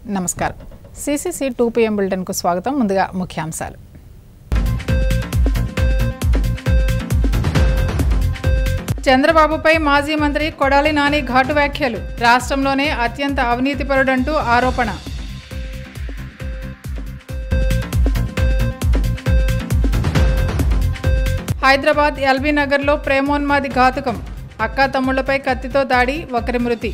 నమస్కారం CCC two PM బులెటిన్కు స్వాగతం ముందుగా ముఖ్యాంశాలు చంద్రబాబుపై మాజీ మంత్రి కొడాలి నాని ఘాటు వ్యాఖ్యలు రాష్ట్రంలోనే అత్యంత అవినీతిపరుడంటూ ఆరోపణ హైదరాబాద్ ఎల్బీ నగర్లో ప్రేమోన్మాది ఘాతుకం అక్కా తమ్ముళ్లపై కత్తితో దాడి ఒకరి మృతి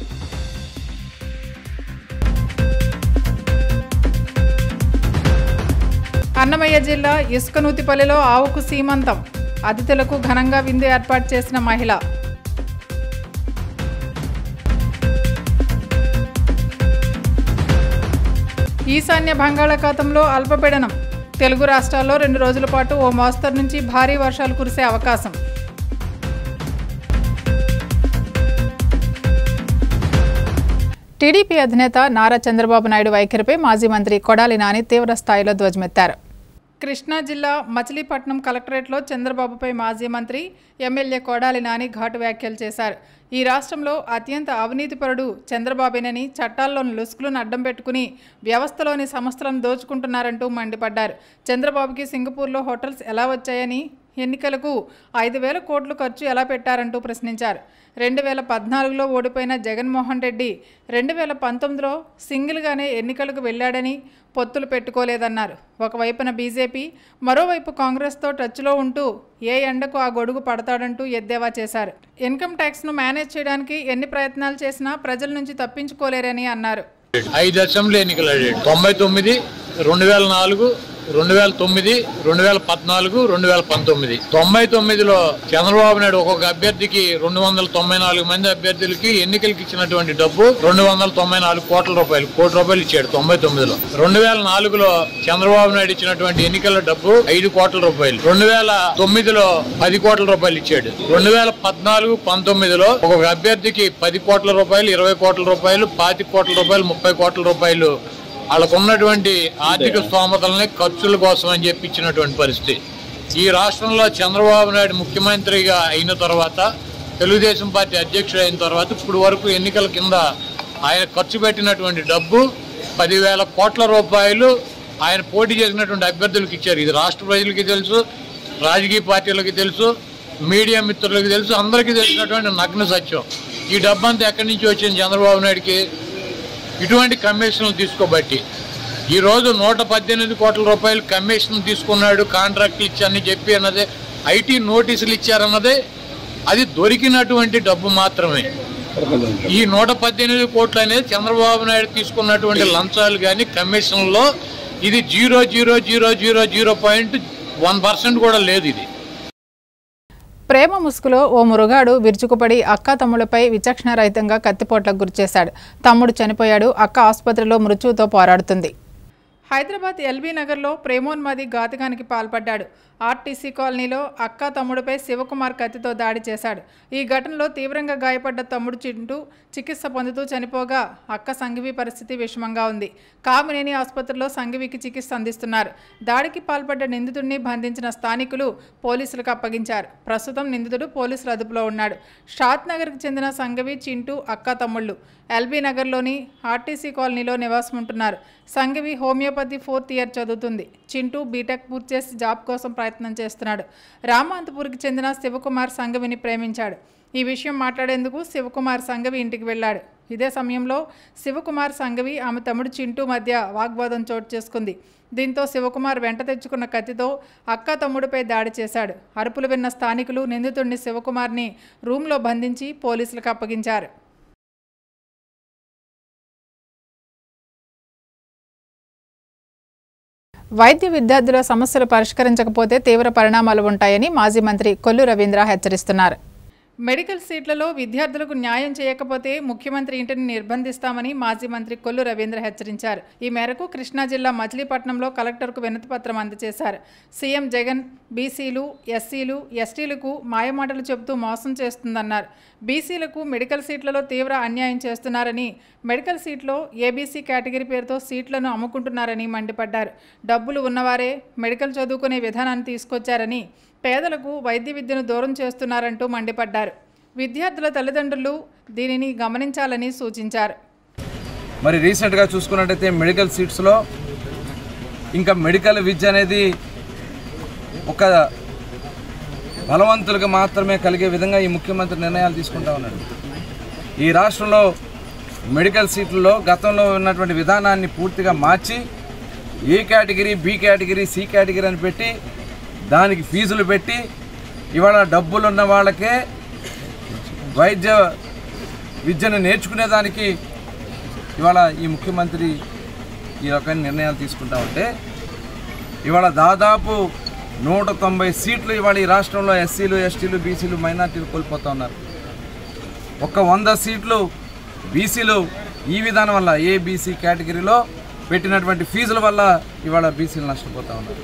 అన్నమయ్య జిల్లా ఇసుకనూతిపల్లిలో ఆవుకు సీమంతం అతిథులకు ఘనంగా విందు ఏర్పాటు చేసిన మహిళ ఈశాన్య బంగాళాఖాతంలో అల్పపీడనం తెలుగు రాష్ట్రాల్లో రెండు రోజుల పాటు ఓ మోస్తరు నుంచి భారీ వర్షాలు కురిసే అవకాశం టీడీపీ అధినేత నారా చంద్రబాబు నాయుడు వైఖరిపై మాజీ మంత్రి కొడాలి నాని తీవ్ర స్థాయిలో ధ్వజమెత్తారు కృష్ణా జిల్లా మచిలీపట్నం కలెక్టరేట్లో చంద్రబాబుపై మాజీ మంత్రి ఎమ్మెల్యే కొడాలి నాని ఘాటు వ్యాఖ్యలు చేశారు ఈ రాష్ట్రంలో అత్యంత అవినీతిపరుడు చంద్రబాబేనని చట్టాల్లోని లుసుకులను అడ్డం పెట్టుకుని వ్యవస్థలోని సంస్థలను దోచుకుంటున్నారంటూ మండిపడ్డారు చంద్రబాబుకి సింగపూర్లో హోటల్స్ ఎలా వచ్చాయని ఎన్నికలకు ఐదు వేల కోట్లు ఖర్చు ఎలా పెట్టారంటూ ప్రశ్నించారు రెండు వేల పద్నాలుగులో ఓడిపోయిన జగన్మోహన్ రెడ్డి రెండు వేల పంతొమ్మిదిలో సింగిల్గానే ఎన్నికలకు వెళ్ళాడని పొత్తులు పెట్టుకోలేదన్నారు ఒకవైపున బీజేపీ మరోవైపు కాంగ్రెస్తో టచ్లో ఉంటూ ఏ ఎండకు ఆ గొడుగు పడతాడంటూ ఎద్దేవా చేశారు ఇన్కమ్ ట్యాక్స్ను మేనేజ్ చేయడానికి ఎన్ని ప్రయత్నాలు చేసినా ప్రజల నుంచి తప్పించుకోలేరని అన్నారు ఐదు అసెంబ్లీ ఎన్నికలు ఆడాడు తొంభై తొమ్మిది రెండు వేల నాలుగు రెండు వేల తొమ్మిది రెండు వేల పద్నాలుగు రెండు వేల పంతొమ్మిది తొంభై తొమ్మిదిలో చంద్రబాబు నాయుడు ఒక్కొక్క అభ్యర్థికి రెండు వందల తొంభై నాలుగు మంది అభ్యర్థులకి ఎన్నికలకి ఇచ్చినటువంటి డబ్బు రెండు వందల తొంభై నాలుగు కోట్ల రూపాయలు కోటి రూపాయలు ఇచ్చాడు తొంభై తొమ్మిదిలో రెండు వేల నాలుగులో చంద్రబాబు నాయుడు ఇచ్చినటువంటి ఎన్నికల డబ్బు ఐదు కోట్ల రూపాయలు రెండు వేల తొమ్మిదిలో పది కోట్ల రూపాయలు ఇచ్చాడు రెండు వేల పద్నాలుగు పంతొమ్మిదిలో ఒక్కొక్క అభ్యర్థికి పది కోట్ల రూపాయలు ఇరవై కోట్ల రూపాయలు పాతి కోట్ల రూపాయలు ముప్పై కోట్ల రూపాయలు వాళ్ళకు ఉన్నటువంటి ఆర్థిక స్తోమతల్ని ఖర్చుల కోసం అని చెప్పి ఇచ్చినటువంటి పరిస్థితి ఈ రాష్ట్రంలో చంద్రబాబు నాయుడు ముఖ్యమంత్రిగా అయిన తర్వాత తెలుగుదేశం పార్టీ అధ్యక్షుడు అయిన తర్వాత ఇప్పుడు వరకు ఎన్నికల కింద ఆయన ఖర్చు పెట్టినటువంటి డబ్బు పదివేల కోట్ల రూపాయలు ఆయన పోటీ చేసినటువంటి అభ్యర్థులకు ఇచ్చారు ఇది రాష్ట్ర ప్రజలకి తెలుసు రాజకీయ పార్టీలకి తెలుసు మీడియా మిత్రులకి తెలుసు అందరికీ తెలిసినటువంటి నగ్న సత్యం ఈ డబ్బంతా ఎక్కడి నుంచి వచ్చింది చంద్రబాబు నాయుడికి ఇటువంటి కమిషన్లు తీసుకోబట్టి ఈరోజు నూట పద్దెనిమిది కోట్ల రూపాయలు కమిషన్ తీసుకున్నాడు కాంట్రాక్ట్లు ఇచ్చారని చెప్పి అన్నదే ఐటీ నోటీసులు ఇచ్చారన్నదే అది దొరికినటువంటి డబ్బు మాత్రమే ఈ నూట పద్దెనిమిది కోట్లు అనేది చంద్రబాబు నాయుడు తీసుకున్నటువంటి లంచాలు కానీ కమిషన్లో ఇది zero zero zero zero zero point one percent కూడా లేదు ఇది ప్రేమ ముసుగులో ఓ మురుగాడు విరుచుకుపడి అక్క తమ్ముడిపై విచక్షణారహితంగా కత్తిపోట్లకు గురిచేశాడు తమ్ముడు చనిపోయాడు అక్క ఆసుపత్రిలో మృత్యువుతో పోరాడుతుంది హైదరాబాద్ ఎల్బీ నగర్లో ప్రేమోన్మాది ఘాతుకానికి పాల్పడ్డాడు ఆర్టీసీ కాలనీలో అక్క తమ్ముడిపై శివకుమార్ కత్తితో దాడి చేశాడు ఈ ఘటనలో తీవ్రంగా గాయపడ్డ తమ్ముడు చింటూ చికిత్స పొందుతూ చనిపోగా అక్క సంఘవి పరిస్థితి విషమంగా ఉంది కామినేని ఆసుపత్రిలో సంఘవికి చికిత్స అందిస్తున్నారు దాడికి పాల్పడ్డ నిందితుడిని బంధించిన స్థానికులు పోలీసులకు అప్పగించారు ప్రస్తుతం నిందితుడు పోలీసుల అదుపులో ఉన్నాడు షాద్ నగర్కి చెందిన సంఘవి చింటూ అక్క తమ్ముళ్ళు ఎల్బీ నగర్లోని ఆర్టీసీ కాలనీలో నివాసం ఉంటున్నారు సంఘవి హోమియోపతి ఫోర్త్ ఇయర్ చదువుతుంది చింటూ బీటెక్ పూర్తి చేసి జాబ్ కోసం ప్రయత్నం చేస్తున్నాడు రామాంతపూర్కి చెందిన శివకుమార్ సంఘవిని ప్రేమించాడు ఈ విషయం మాట్లాడేందుకు శివకుమార్ సంఘవి ఇంటికి వెళ్ళాడు ఇదే సమయంలో శివకుమార్ సంఘవి ఆమె తమ్ముడు చింటూ మధ్య వాగ్వాదం చోటు చేసుకుంది దీంతో శివకుమార్ వెంట తెచ్చుకున్న కత్తితో అక్క తమ్ముడిపై దాడి చేశాడు అరుపులు విన్న స్థానికులు నిందితుడిని శివకుమార్ని రూమ్లో బంధించి పోలీసులకు అప్పగించారు వైద్య విద్యార్థుల సమస్యలు పరిష్కరించకపోతే తీవ్ర పరిణామాలు ఉంటాయని మాజీ మంత్రి కొల్లు రవీంద్ర హెచ్చరిస్తున్నారు మెడికల్ సీట్లలో విద్యార్థులకు న్యాయం చేయకపోతే ముఖ్యమంత్రి ఇంటిని నిర్బంధిస్తామని మాజీ మంత్రి కొల్లు రవీంద్ర హెచ్చరించారు ఈ మేరకు కృష్ణా జిల్లా మచిలీపట్నంలో కలెక్టర్కు వినతిపత్రం అందజేశారు సీఎం జగన్ బీసీలు ఎస్సీలు ఎస్టీలకు మాయమాటలు చెబుతూ మోసం చేస్తుందన్నారు బీసీలకు మెడికల్ సీట్లలో తీవ్ర అన్యాయం చేస్తున్నారని మెడికల్ సీట్లో ఏబీసీ కేటగిరీ పేరుతో సీట్లను అమ్ముకుంటున్నారని మండిపడ్డారు డబ్బులు ఉన్నవారే మెడికల్ చదువుకునే విధానాన్ని తీసుకొచ్చారని పేదలకు వైద్య విద్యను దూరం చేస్తున్నారంటూ మండిపడ్డారు విద్యార్థుల తల్లిదండ్రులు దీనిని గమనించాలని సూచించారు మరి రీసెంట్గా చూసుకున్నట్టయితే మెడికల్ సీట్స్లో ఇంకా మెడికల్ విద్య అనేది ఒక బలవంతులకు మాత్రమే కలిగే విధంగా ఈ ముఖ్యమంత్రి నిర్ణయాలు తీసుకుంటా ఉన్నాడు ఈ రాష్ట్రంలో మెడికల్ సీట్లలో గతంలో ఉన్నటువంటి విధానాన్ని పూర్తిగా మార్చి A category B category C category అని పెట్టి దానికి ఫీజులు పెట్టి ఇవాళ డబ్బులు ఉన్న వాళ్ళకే వైద్య విద్యను నేర్చుకునేదానికి ఇవాళ ఈ ముఖ్యమంత్రి ఈ రకమైన నిర్ణయాలు తీసుకుంటా ఉంటే ఇవాళ దాదాపు నూట తొంభై సీట్లు ఇవాళ ఈ రాష్ట్రంలో ఎస్సీలు ఎస్టీలు బీసీలు మైనార్టీలు కోల్పోతా ఉన్నారు ఒక వంద సీట్లు బీసీలు ఈ విధానం వల్ల ఏబీసీ కేటగిరీలో పెట్టినటువంటి ఫీజుల వల్ల ఇవాళ బీసీలు నష్టపోతా ఉన్నారు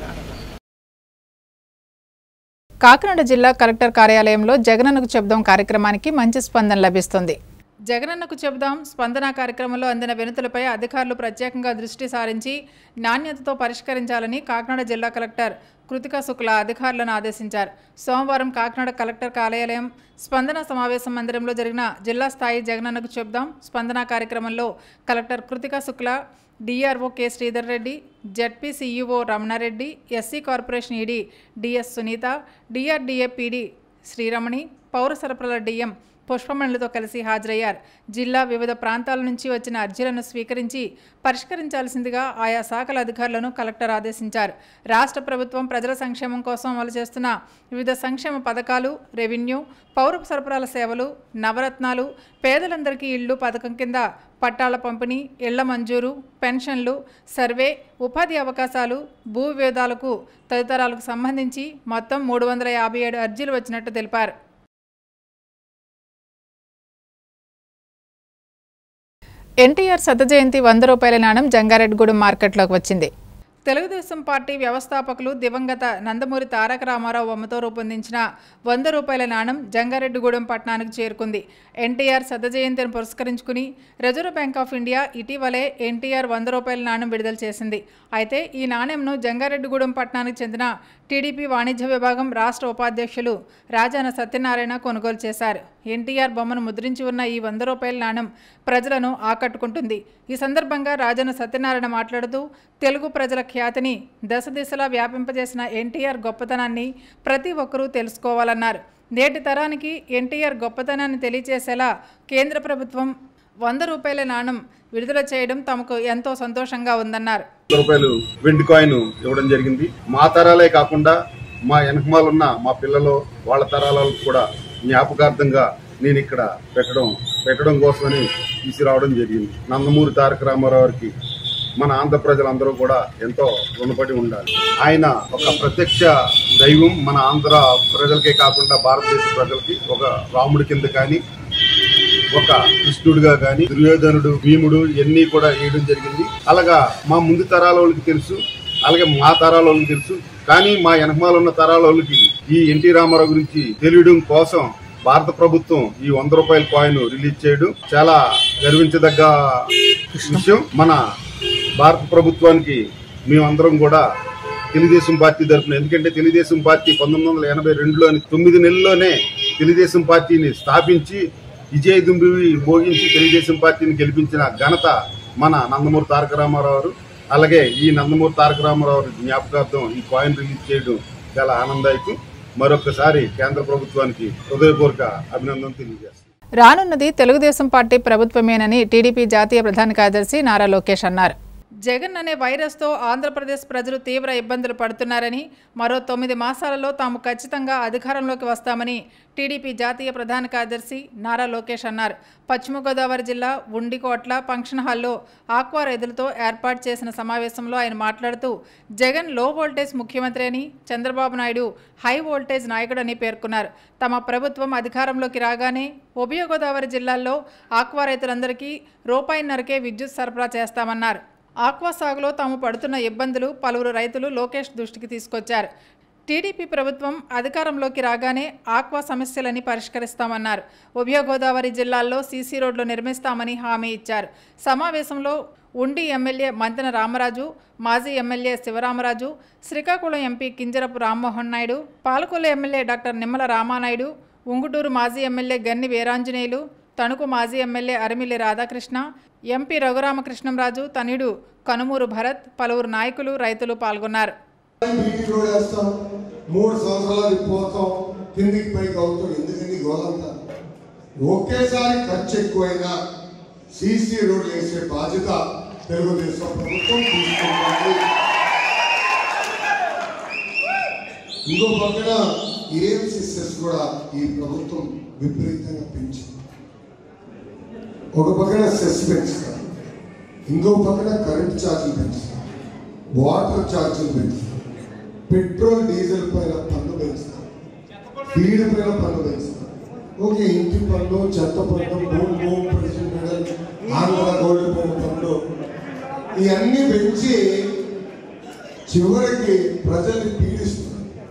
కాకినాడ జిల్లా కలెక్టర్ కార్యాలయంలో జగనన్నకు చెబుదాం కార్యక్రమానికి మంచి స్పందన లభిస్తుంది జగనన్నకు చెబుదాం స్పందన కార్యక్రమంలో అందిన వినతులపై అధికారులు ప్రత్యేకంగా దృష్టి సారించి నాణ్యతతో పరిష్కరించాలని కాకినాడ జిల్లా కలెక్టర్ కృతికా శుక్ల అధికారులను ఆదేశించారు సోమవారం కాకినాడ కలెక్టర్ కార్యాలయం స్పందన సమావేశ మందిరంలో జరిగిన జిల్లా స్థాయి జగనన్నకు చెబుదాం స్పందన కార్యక్రమంలో collector Krithika Shukla DRO K Sridhar Reddy ZP CEO Ramanareddy SC corporation ED DS Sunitha DRDA PD Sriramani పౌర సరఫరాల డిఎం పుష్పమణులతో కలిసి హాజరయ్యారు జిల్లా వివిధ ప్రాంతాల నుంచి వచ్చిన అర్జీలను స్వీకరించి పరిష్కరించాల్సిందిగా ఆయా శాఖల అధికారులను కలెక్టర్ ఆదేశించారు రాష్ట్ర ప్రభుత్వం ప్రజల సంక్షేమం కోసం అమలు చేస్తున్న వివిధ సంక్షేమ పథకాలు రెవెన్యూ పౌర సరఫరాల సేవలు నవరత్నాలు పేదలందరికీ ఇళ్లు పథకం కింద పట్టాల పంపిణీ ఇళ్ల మంజూరు పెన్షన్లు సర్వే ఉపాధి అవకాశాలు భూ వివాదాలకు తదితరాలకు సంబంధించి మొత్తం మూడు వందల యాభై ఏడు అర్జీలు వచ్చినట్టు తెలిపారు ఎన్టీఆర్ శత జయంతి వంద రూపాయల నాణం జంగారెడ్డిగూడెం మార్కెట్లోకి వచ్చింది తెలుగుదేశం పార్టీ వ్యవస్థాపకులు దివంగత నందమూరి తారక రామారావు బొమ్మతో రూపొందించిన వంద రూపాయల నాణం జంగారెడ్డిగూడెం పట్టణానికి చేరుకుంది ఎన్టీఆర్ శత జయంతిని పురస్కరించుకుని రిజర్వ్ బ్యాంక్ ఆఫ్ ఇండియా ఇటీవలే ఎన్టీఆర్ వంద రూపాయల నాణం విడుదల చేసింది అయితే ఈ నాణ్యంను జంగారెడ్డిగూడెం పట్టణానికి చెందిన టీడీపీ వాణిజ్య విభాగం రాష్ట్ర ఉపాధ్యక్షులు రాజాన సత్యనారాయణ కొనుగోలు చేశారు ఎన్టీఆర్ బొమ్మను ముద్రించి ఉన్న ఈ వంద రూపాయల నాణం ప్రజలను ఆకట్టుకుంటుంది ఈ సందర్భంగా రాజన సత్యనారాయణ మాట్లాడుతూ తెలుగు ప్రజల ఖ్యాతిని దశ దిశలా వ్యాపింపజేసిన ఎన్టీఆర్ గొప్పతనాన్ని ప్రతి ఒక్కరూ తెలుసుకోవాలన్నారు నేటి తరానికి ఎన్టీఆర్ గొప్పతనాన్ని తెలియచేసేలా కేంద్ర ప్రభుత్వం వంద రూపాయల నాణం విడుదల చేయడం తమకు ఎంతో సంతోషంగా ఉందన్నారు వంద రూపాయలు వెండి కాయిన్ ఇవ్వడం జరిగింది మా తరాలే కాకుండా మా వెనకమాలున్న మా పిల్లలు వాళ్ళ తరాలకు కూడా జ్ఞాపకార్థంగా నేను ఇక్కడ పెట్టడం పెట్టడం కోసమని తీసుకురావడం జరిగింది నందమూరి తారక రామారావు గారికి మన ఆంధ్ర ప్రజలందరూ కూడా ఎంతో రుణపడి ఉండాలి ఆయన ఒక ప్రత్యక్ష దైవం మన ఆంధ్ర ప్రజలకే కాకుండా భారతదేశ ప్రజలకి ఒక రాముడి కింద కానీ ఒక కృష్ణుడుగా గాని దుర్యోధనుడు భీముడు ఇవన్నీ కూడా వేయడం జరిగింది అలాగా మా ముందు తరాల వాళ్ళకి తెలుసు అలాగే మా తరాల వాళ్ళకి తెలుసు కానీ మా వెనకమాల ఉన్న తరాల వాళ్ళకి ఈ ఎన్టీ రామారావు గురించి తెలియడం కోసం భారత ప్రభుత్వం ఈ వంద రూపాయల కాయిన్ రిలీజ్ చేయడం చాలా గర్వించదగ్గ విషయం మన భారత ప్రభుత్వానికి మేమందరం కూడా తెలుగుదేశం పార్టీ తరఫున ఎందుకంటే తెలుగుదేశం పార్టీ పంతొమ్మిది వందల ఎనభై రెండులోని తొమ్మిది నెలల్లోనే తెలుగుదేశం పార్టీని స్థాపించి విజయ దుంబివి భోగించి తెలుగుదేశం పార్టీని గెలిపించిన ఘనత మన నందమూరి తారక రామారావు గారు. అలాగే ఈ నందమూరి తారక రామారావు గారి జ్ఞాపకార్థం ఈ కాయిన్ రిలీజ్ చేయడం చాలా ఆనందాయకం మరొకసారి కేంద్ర ప్రభుత్వానికి హృదయపూర్వక అభినందన తెలియజేస్తాను రానున్నది తెలుగుదేశం పార్టీ ప్రభుత్వమేనని టీడీపీ జాతీయ ప్రధాన కార్యదర్శి నారా లోకేష్ అన్నారు జగన్ అనే వైరస్తో ఆంధ్రప్రదేశ్ ప్రజలు తీవ్ర ఇబ్బందులు పడుతున్నారని మరో తొమ్మిది మాసాలలో తాము ఖచ్చితంగా అధికారంలోకి వస్తామని టీడీపీ జాతీయ ప్రధాన కార్యదర్శి నారా లోకేష్ అన్నారు పశ్చిమ గోదావరి జిల్లా ఉండికోట్ల ఫంక్షన్ హాల్లో ఆక్వా రైతులతో ఏర్పాటు చేసిన సమావేశంలో ఆయన మాట్లాడుతూ జగన్ లో వోల్టేజ్ ముఖ్యమంత్రి అని చంద్రబాబు నాయుడు హై వోల్టేజ్ నాయకుడని పేర్కొన్నారు తమ ప్రభుత్వం అధికారంలోకి రాగానే ఉభయ గోదావరి జిల్లాల్లో ఆక్వా రైతులందరికీ రూపాయిన్నరకే విద్యుత్ సరఫరా చేస్తామన్నారు ఆక్వా సాగులో తాము పడుతున్న ఇబ్బందులు పలువురు రైతులు లోకేష్ దృష్టికి తీసుకొచ్చారు టీడీపీ ప్రభుత్వం అధికారంలోకి రాగానే ఆక్వా సమస్యలని పరిష్కరిస్తామన్నారు ఉభయ గోదావరి జిల్లాల్లో సీసీ రోడ్లు నిర్మిస్తామని హామీ ఇచ్చారు సమావేశంలో ఉండి ఎమ్మెల్యే మంతెన రామరాజు మాజీ MLA Sivaramaraju Srikakulam MP Kinjarapu Rammohan Naidu Palakollu MLA doctor Nimmala Ramanaidu Unguturu మాజీ ఎమ్మెల్యే గన్ని వీరాంజనేయులు తణుకు మాజీ ఎమ్మెల్యే అరిమిల్లి రాధాకృష్ణ ఎంపీ రఘురామకృష్ణంరాజు తనయుడు కనుమూరు భరత్ పలువురు నాయకులు రైతులు పాల్గొన్నారు బీటీ రోడ్ వేస్తాం మూడు సంవత్సరాలు పోతాం కిందికి పైకి అవుతాం ఎందుకని గోలంతా ఒకేసారి ఖర్చు ఎక్కువైనా సీసీ రోడ్ వేసే బాధ్యత తెలుగుదేశం ప్రభుత్వం తీసుకుంటుంది ఇంకో పక్కన ఏఎంసీ సెస్ కూడా ఈ ప్రభుత్వం విపరీతంగా పెంచింది ఒక పక్కన సెస్ పెంచుతారు ఇంకో పక్కన కరెంట్ ఛార్జీలు పెంచుతారు వాటర్ ఛార్జీలు పెంచుతారు పెట్రోల్ డీజిల్ పైన పన్ను పెంచుతారు ఫీడ్ పైన పన్ను పెంచుతారు ఓకే ఇంటి పన్ను చెత్త పన్ను భూమి భూమి ప్రెసిడెంట్ మెడల్ ఆంధ్ర గోల్డ్ పన్ను పన్ను ఇవన్నీ పెంచి చివరికి ప్రజల్ని పీడిస్తున్నారు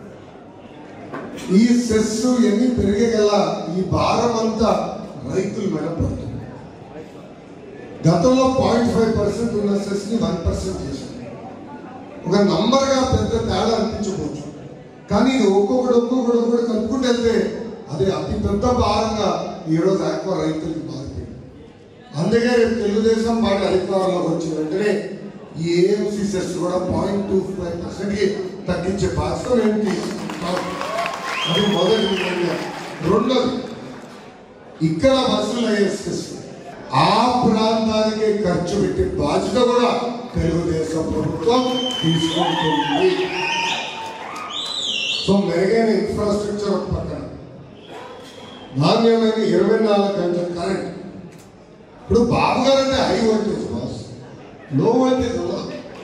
ఈ సెస్ ఇవన్నీ పెరిగేగల ఈ భారం అంతా రైతుల మీద పడుతుంది గతంలో పాయింట్ ఫైవ్ పర్సెంట్ ఉన్న సెస్ ని వన్ పర్సెంట్ చేశారు ఒక నంబర్ గా పెద్ద తేడా అనిపించవచ్చు కానీ ఇది ఒక్కొక్కడు ఒక్కొక్కడు ఒక్కొక్కడు కలుపుకుంటూ వెళ్తే అది అతి పెద్ద భారంగా ఈరోజు ఆక్వా రైతులకు మారిపోయింది అందుకే రేపు తెలుగుదేశం పార్టీ అధికారంలోకి వచ్చిన వెంటనే ఈ ఏఎంసీ సెస్ కూడా పాయింట్ టూ ఫైవ్ పర్సెంట్ కి తగ్గించే బాధ్యత నేను తీసుకుంటాను అది మొదటి విధంగా రెండోది ఇక్కడ బస్సులు అయ్యే సెస్ ఆ ప్రాంతానికి ఖర్చు పెట్టే బాధ్యత కూడా తెలుగుదేశం ప్రభుత్వం తీసుకుంటుంది సో మెరుగైన ఇన్ఫ్రాస్ట్రక్చర్ ఒక పక్కన నాణ్యమైన ఇరవై నాలుగు గంటల కరెంట్ ఇప్పుడు బాబు గారు అంటే హై వోల్టేజ్ బాస్ లో వోల్టేజ్ ఉండదు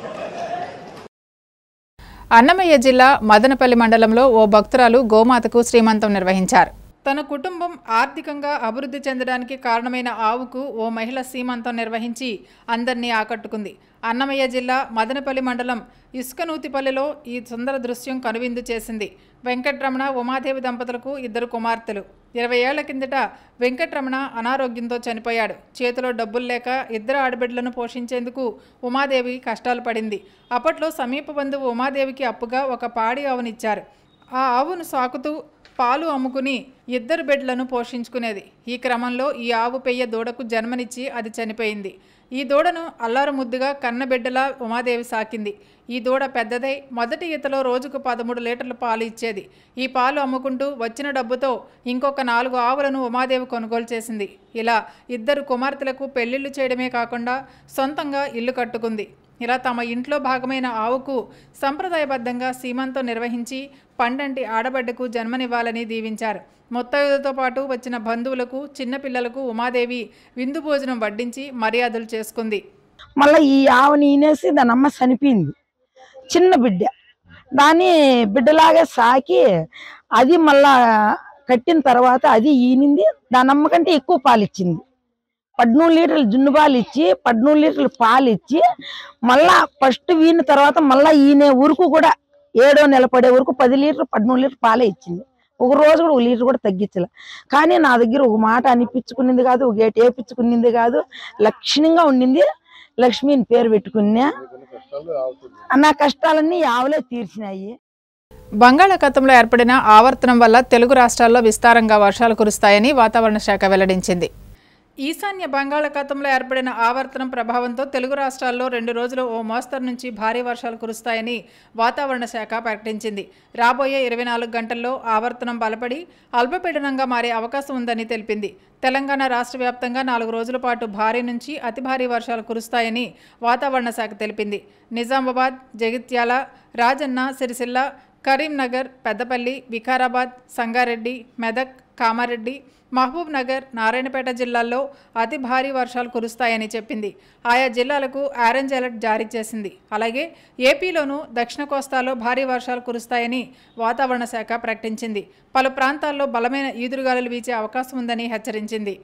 అన్నమయ్య జిల్లా మదనపల్లి మండలంలో ఓ భక్తురాలు గోమాతకు శ్రీమంతం నిర్వహించారు తన కుటుంబం ఆర్థికంగా అభివృద్ధి చెందడానికి కారణమైన ఆవుకు ఓ మహిళ సీమంతం నిర్వహించి అందరినీ ఆకట్టుకుంది అన్నమయ్య జిల్లా మదనపల్లి మండలం ఇసుకనూతిపల్లిలో ఈ సుందర దృశ్యం కనువిందు చేసింది వెంకట్రమణ ఉమాదేవి దంపతులకు ఇద్దరు కుమార్తెలు ఇరవై ఏళ్ల కిందట వెంకట్రమణ అనారోగ్యంతో చనిపోయాడు చేతిలో డబ్బులు లేక ఇద్దరు ఆడబిడ్డలను పోషించేందుకు ఉమాదేవి కష్టాలు పడింది అప్పట్లో సమీప బంధువు ఉమాదేవికి అప్పుగా ఒక పాడి ఆవునిచ్చారు ఆ ఆవును సాకుతూ పాలు అమ్ముకుని ఇద్దరు బిడ్డలను పోషించుకునేది ఈ క్రమంలో ఈ ఆవు పెయ్య దూడకు జన్మనిచ్చి అది చనిపోయింది ఈ దూడను అల్లారు ముద్దుగా కన్నబిడ్డలా ఉమాదేవి సాకింది ఈ దూడ పెద్దదై మొదటి ఈతలో రోజుకు పదమూడు లీటర్ల పాలు ఇచ్చేది ఈ పాలు అమ్ముకుంటూ వచ్చిన డబ్బుతో ఇంకొక నాలుగు ఆవులను ఉమాదేవి కొనుగోలు చేసింది ఇలా ఇద్దరు కుమార్తెలకు పెళ్లిళ్లు చేయడమే కాకుండా సొంతంగా ఇల్లు కట్టుకుంది ఇలా తమ ఇంట్లో భాగమైన ఆవుకు సంప్రదాయబద్ధంగా సీమంతో నిర్వహించి పండంటి ఆడబిడ్డకు జన్మనివ్వాలని దీవించారు మొత్తయులతో పాటు వచ్చిన బంధువులకు చిన్నపిల్లలకు ఉమాదేవి విందు భోజనం వడ్డించి మర్యాదలు చేసుకుంది మళ్ళీ ఈ ఆవుని ఈనేసి దాని అమ్మ చనిపోయింది చిన్న బిడ్డ దాన్ని బిడ్డలాగా సాకి అది మళ్ళా కట్టిన తర్వాత అది ఈనింది దాని అమ్మ కంటే ఎక్కువ పాలు ఇచ్చింది పద్మూడు లీటర్లు జున్ను పాలు ఇచ్చి పద్మూడు లీటర్లు పాలు ఇచ్చి మళ్ళా ఫస్ట్ వీన తర్వాత మళ్ళా ఈనే ఊరుకు కూడా ఏడో నెల పడే వరకు పది లీటర్ పద్మూడు లీటర్ పాలే ఇచ్చింది ఒక రోజు కూడా ఒక లీటర్ కూడా తగ్గించలే కానీ నా దగ్గర ఒక మాట అనిపించుకునింది కాదు ఒక గేట్ వేపించుకునింది కాదు లక్షణంగా ఉండింది లక్ష్మిని పేరు పెట్టుకున్నా నా కష్టాలన్నీ ఆవులే తీర్చినాయి బంగాళాఖాతంలో ఏర్పడిన ఆవర్తనం వల్ల తెలుగు రాష్ట్రాల్లో విస్తారంగా వర్షాలు కురుస్తాయని వాతావరణ శాఖ వెల్లడించింది ఈశాన్య బంగాళాఖాతంలో ఏర్పడిన ఆవర్తనం ప్రభావంతో తెలుగు రాష్ట్రాల్లో రెండు రోజులు ఓ మోస్తరు నుంచి భారీ వర్షాలు కురుస్తాయని వాతావరణ శాఖ ప్రకటించింది రాబోయే ఇరవై నాలుగు గంటల్లో ఆవర్తనం బలపడి అల్పపీడనంగా మారే అవకాశం ఉందని తెలిపింది తెలంగాణ రాష్ట్ర వ్యాప్తంగా నాలుగు రోజుల పాటు భారీ నుంచి అతి భారీ వర్షాలు కురుస్తాయని వాతావరణ శాఖ తెలిపింది నిజామాబాద్ జగిత్యాల రాజన్న సిరిసిల్ల కరీంనగర్ పెద్దపల్లి వికారాబాద్ సంగారెడ్డి మెదక్ కామారెడ్డి మహబూబ్ నగర్ నారాయణపేట జిల్లాల్లో అతి భారీ వర్షాలు కురుస్తాయని చెప్పింది ఆయా జిల్లాలకు ఆరెంజ్ అలర్ట్ జారీ చేసింది అలాగే ఏపీలోనూ దక్షిణ కోస్తాలో భారీ వర్షాలు కురుస్తాయని వాతావరణ శాఖ ప్రకటించింది పలు ప్రాంతాల్లో బలమైన ఈదురుగాలులు వీచే అవకాశం ఉందని హెచ్చరించింది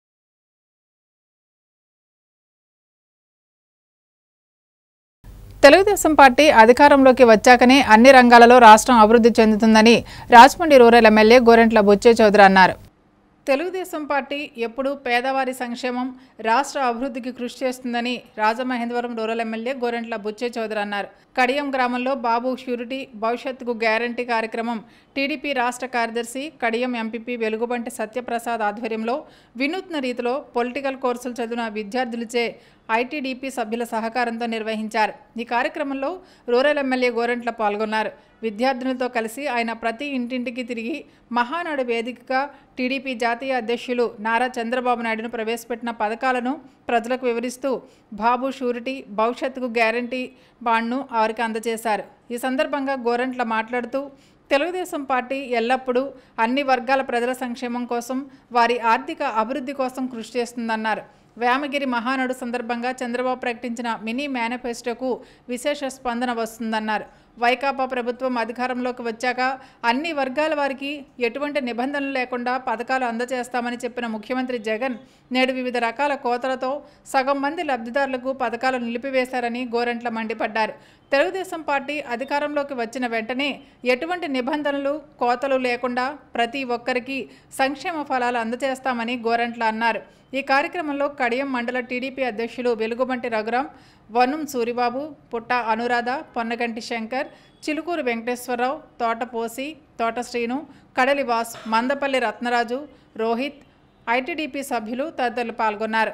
తెలుగుదేశం పార్టీ అధికారంలోకి వచ్చాకనే అన్ని రంగాలలో రాష్ట్రం అభివృద్ధి చెందుతుందని రాజమండ్రి రూరల్ ఎమ్మెల్యే గోరెంట్ల బుచ్చే చౌదరి అన్నారు తెలుగుదేశం పార్టీ ఎప్పుడూ పేదవారి సంక్షేమం రాష్ట్ర అభివృద్ధికి కృషి చేస్తుందని రాజమహేంద్రవరం రూరల్ ఎమ్మెల్యే గోరెంట్ల బుచ్చే చౌదరి అన్నారు కడియం గ్రామంలో బాబు షూరిటీ భవిష్యత్తుకు గ్యారంటీ కార్యక్రమం టీడీపీ రాష్ట్ర కార్యదర్శి కడియం ఎంపీపీ వెలుగుబంటి సత్యప్రసాద్ ఆధ్వర్యంలో వినూత్న రీతిలో పొలిటికల్ కోర్సులు చదివిన విద్యార్థులచే ఐటీడీపీ సభ్యుల సహకారంతో నిర్వహించారు ఈ కార్యక్రమంలో రూరల్ ఎమ్మెల్యే గోరెంట్ల పాల్గొన్నారు విద్యార్థులతో కలిసి ఆయన ప్రతి ఇంటింటికి తిరిగి మహానాడు వేదికగా టీడీపీ జాతీయ అధ్యక్షులు నారా చంద్రబాబు నాయుడును ప్రవేశపెట్టిన పథకాలను ప్రజలకు వివరిస్తూ బాబు షూరిటీ భవిష్యత్తుకు గ్యారంటీ బాండ్ను వారికి అందజేశారు ఈ సందర్భంగా గోరంట్ల మాట్లాడుతూ తెలుగుదేశం పార్టీ ఎల్లప్పుడూ అన్ని వర్గాల ప్రజల సంక్షేమం కోసం వారి ఆర్థిక అభివృద్ధి కోసం కృషి చేస్తుందన్నారు వేమగిరి మహానాడు సందర్భంగా చంద్రబాబు ప్రకటించిన మినీ మేనిఫెస్టోకు విశేష స్పందన వస్తుందన్నారు వైకాపా ప్రభుత్వం అధికారంలోకి వచ్చాక అన్ని వర్గాల వారికి ఎటువంటి నిబంధనలు లేకుండా పథకాలు అందజేస్తామని చెప్పిన ముఖ్యమంత్రి జగన్ నేడు వివిధ రకాల కోతలతో సగం మంది లబ్ధిదారులకు పథకాలు నిలిపివేశారని గోరంట్ల మండిపడ్డారు తెలుగుదేశం పార్టీ అధికారంలోకి వచ్చిన వెంటనే ఎటువంటి నిబంధనలు కోతలు లేకుండా ప్రతి ఒక్కరికి సంక్షేమ ఫలాలు అందజేస్తామని గోరంట్ల అన్నారు ఈ కార్యక్రమంలో కడియం మండల టీడీపీ అధ్యక్షులు వెలుగుబంటి రఘురాం వనం సూరిబాబు పుట్ట అనురాధ పొన్నగంటి శంకర్ చిలుకూరు వెంకటేశ్వరరావు తోట పోసి తోట శ్రీను కడలి వాస్ మందపల్లి రత్నరాజు రోహిత్ ఐటీడీపీ సభ్యులు తదితరులు పాల్గొన్నారు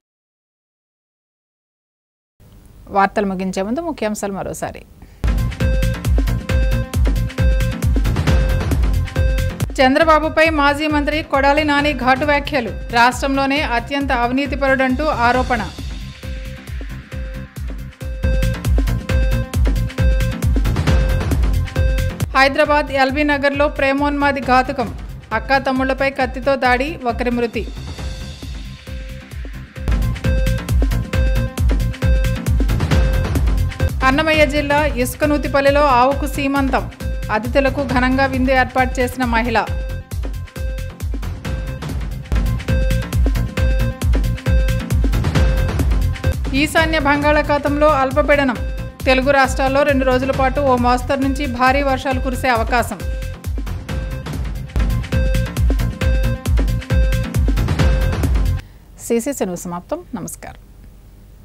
వార్తలు ముగించే ముందు ముఖ్యాంశాలు మరోసారి చంద్రబాబుపై మాజీ మంత్రి కొడాలి నాని ఘాటు వ్యాఖ్యలు రాష్ట్రంలోనే అత్యంత అవినీతిపరుడంటూ ఆరోపణ హైదరాబాద్ ఎల్బీ నగర్లో ప్రేమోన్మాది ఘాతుకం అక్కా తమ్ముళ్లపై కత్తితో దాడి ఒకరి మృతి అన్నమయ్య జిల్లా ఇసుకనూతిపల్లిలో ఆవుకు సీమంతం అతిథులకు ఘనంగా విందు ఏర్పాటు చేసిన మహిళ ఈశాన్య బంగాళాఖాతంలో అల్పపీడనం తెలుగు రాష్ట్రాల్లో రెండు రోజుల పాటు ఓ మోస్తరు నుంచి భారీ వర్షాలు కురిసే అవకాశం సిసిసి న్యూస్ సమాప్తం నమస్కారం